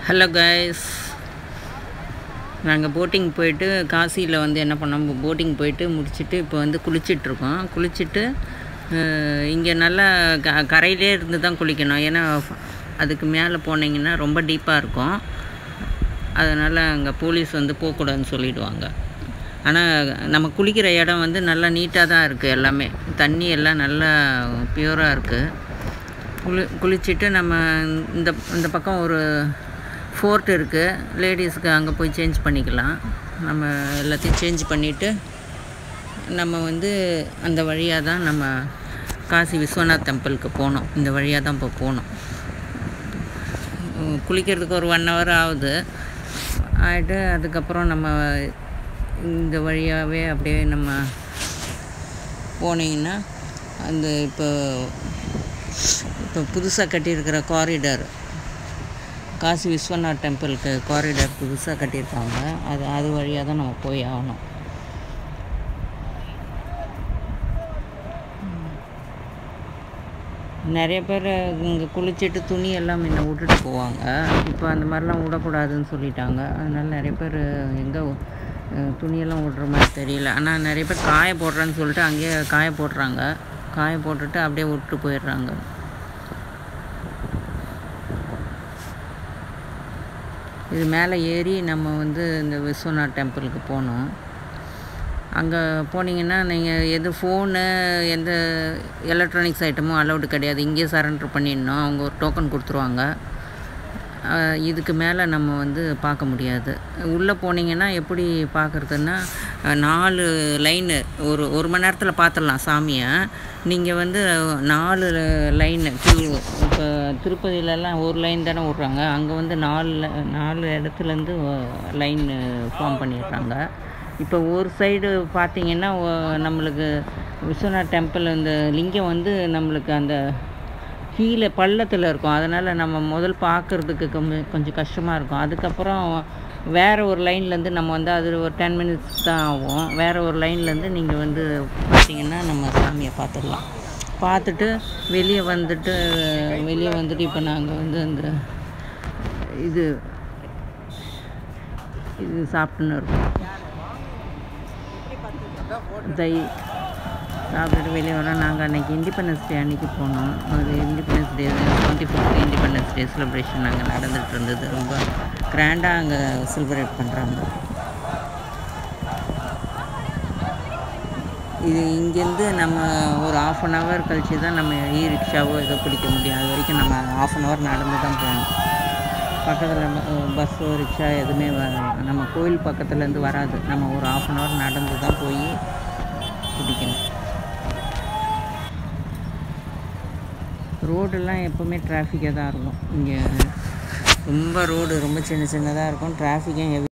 hello guys நாங்கள் boating போயிட்டு காசியில் வந்து என்ன பண்ணோம் போட்டிங் போயிட்டு முடிச்சுட்டு இப்போ வந்து குளிச்சிட்ருக்கோம் குளிச்சுட்டு இங்கே நல்லா க கரையிலே இருந்து தான் குளிக்கணும் ஏன்னா அதுக்கு மேலே போனீங்கன்னா ரொம்ப டீப்பாக இருக்கும் அதனால் அங்கே போலீஸ் வந்து போகக்கூடாதுன்னு சொல்லிடுவாங்க ஆனால் நம்ம குளிக்கிற இடம் வந்து நல்லா நீட்டாக தான் இருக்குது எல்லாமே தண்ணி எல்லாம் நல்லா பியூராக இருக்குது குளி குளிச்சுட்டு நம்ம இந்த இந்த பக்கம் ஒரு ஃபோர்ட் இருக்குது லேடிஸ்க்கு அங்கே போய் சேஞ்ச் பண்ணிக்கலாம் நம்ம எல்லாத்தையும் சேஞ்ச் பண்ணிவிட்டு நம்ம வந்து அந்த வழியாக தான் நம்ம காசி விஸ்வநாத் டெம்பிளுக்கு போனோம் இந்த வழியாக தான் இப்போ போனோம் உம், குளிக்கிறதுக்கு ஒரு ஒன் ஹவர் ஆகுது ஆகிட்டு அதுக்கப்புறம் நம்ம இந்த வழியாகவே அப்படியே நம்ம போனீங்கன்னா அந்த இப்போ இப்போ புதுசாக கட்டியிருக்கிற காரிடார் காசி விஸ்வநாத் டெம்பிளுக்கு காரிடார் புதுசாக கட்டியிருக்காங்க அது அது வழியாக தான் நம்ம போய் ஆகணும் நிறைய பேர் இங்கே குளிச்சுட்டு துணி எல்லாம் முன்ன விட்டுட்டு போவாங்க இப்போ அந்த மாதிரிலாம் விடக்கூடாதுன்னு சொல்லிட்டாங்க அதனால நிறைய பேர் எங்கே துணியெல்லாம் விடுற மாதிரி தெரியல ஆனால் நிறைய பேர் காய போடுறேன்னு சொல்லிட்டு அங்கேயே காய போடுறாங்க காய போட்டுட்டு அப்படியே விட்டு போயிடுறாங்க இது மேலே ஏறி நம்ம வந்து இந்த விஸ்வநாத் டெம்பிளுக்கு போனோம் அங்கே போனீங்கன்னா நீங்கள் எது ஃபோனு எந்த எலக்ட்ரானிக்ஸ் ஐட்டமும் அலௌடு கிடையாது இங்கேயே சரண்டர் பண்ணிடணும் அவங்க ஒரு டோக்கன் கொடுத்துருவாங்க அஹ் இதுக்கு மேலே நம்ம வந்து பார்க்க முடியாது உள்ளே போனீங்கன்னா எப்படி பார்க்குறதுன்னா நாலு லைனு ஒரு ஒரு மணி நேரத்தில் பார்த்துடலாம் சாமியை நீங்கள் வந்து நாலு லைனு கியூ இப்போ திருப்பதியிலலாம் ஒரு லைன் தானே விட்றாங்க அங்கே வந்து நாலு li- நாலு இடத்துலேருந்து லைன் ஃபார்ம் பண்ணிடுறாங்க இப்போ ஒரு சைடு பார்த்தீங்கன்னா ஒ- நம்மளுக்கு விஸ்வநாத் டெம்பிள் இந்த லிங்கம் வந்து நம்மளுக்கு அந்த கீழே பள்ளத்தில் இருக்கும் அதனால் நம்ம முதல் பார்க்குறதுக்கு கொஞ்சம் கொஞ்சம் கஷ்டமாக இருக்கும் அதுக்கப்புறம் வேறு ஒரு லைன்லேருந்து நம்ம வந்து அது ஒரு டென் மினிட்ஸ் தான் ஆகும் வேறு ஒரு லைன்லேருந்து நீங்கள் வந்து பார்த்தீங்கன்னா நம்ம சாமியை பார்த்துடலாம் பார்த்துட்டு வெளியே வந்துட்டு வெளியே வந்துட்டு இப்போ நாங்கள் வந்து அந்த இது இது சாப்பிட்டுன்னு இருக்கோம் தை சாப்பிட்டுட்டு வெளியே வரோம் நாங்கள் அன்றைக்கி இண்டிபெண்டன்ஸ் டே அன்றைக்கி போனோம் அது Independence Day twenty fifth Independence Day celebration அங்கே நடந்துகிட்டு இருந்தது ரொம்ப கிராண்டாக அங்கே செலிப்ரேட் பண்ணுறாங்க இது இங்கேருந்து நம்ம ஒரு ஆஃப் அன் ஹவர் கழிச்சு தான் நம்ம இ ரிக்ஷாவோ ஏதோ பிடிக்க முடியும் அது வரைக்கும் நம்ம ஆஃப் அன் ஹவர் நடந்து தான் போகணும் பக்கத்தில் பஸ்ஸோ ரிக்ஷா எதுவுமே வ- நம்ம கோயில் பக்கத்துலேருந்து வராது நம்ம ஒரு ஆஃப் அன் ஹவர் நடந்து தான் போய் பிடிக்கணும் ரோடெல்லாம் எப்போவுமே டிராஃபிக்காக தான் இருக்கும் இங்கே ரொம்ப ரோடு ரொம்ப சின்ன சின்னதாக இருக்கும் டிராஃபிக்கும் ஹெவி